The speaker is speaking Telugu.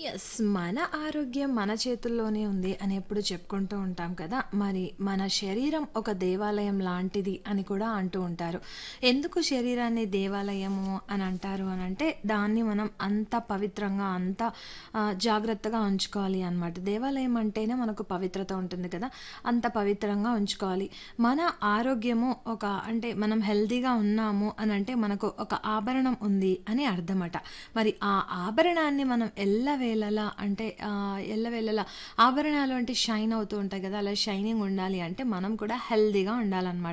యెస్. మన ఆరోగ్యం మన చేతుల్లోనే ఉంది అని ఎప్పుడు చెప్పుకుంటూ ఉంటాం కదా! మరి మన శరీరం ఒక దేవాలయం లాంటిది అని కూడా అంటూ ఉంటారు. ఎందుకు శరీరాన్ని దేవాలయము అని అంటారు అనంటే, దాన్ని మనం అంత పవిత్రంగా, అంత ఆహ్, జాగ్రత్తగా ఉంచుకోవాలి అనమాట. దేవాలయం అంటేనే మనకు పవిత్రత ఉంటుంది కదా! అంత పవిత్రంగా ఉంచుకోవాలి. మన ఆరోగ్యము ఒక అంటే మనం హెల్తీగా ఉన్నాము అనంటే, మనకు ఒక ఆభరణం ఉంది అని అర్థమట. మరి ఆ ఆభరణాన్ని మనం ఎల్లవేళలా అంటే ఆహ్, ఎల్లవేళలా ఆభరణాలు అంటే షైన్ అవుతూ ఉంటాయి కదా! అలా షైనింగ్ ఉండాలి అంటే మనం కూడా హెల్తీగా ఉండాలనమాట.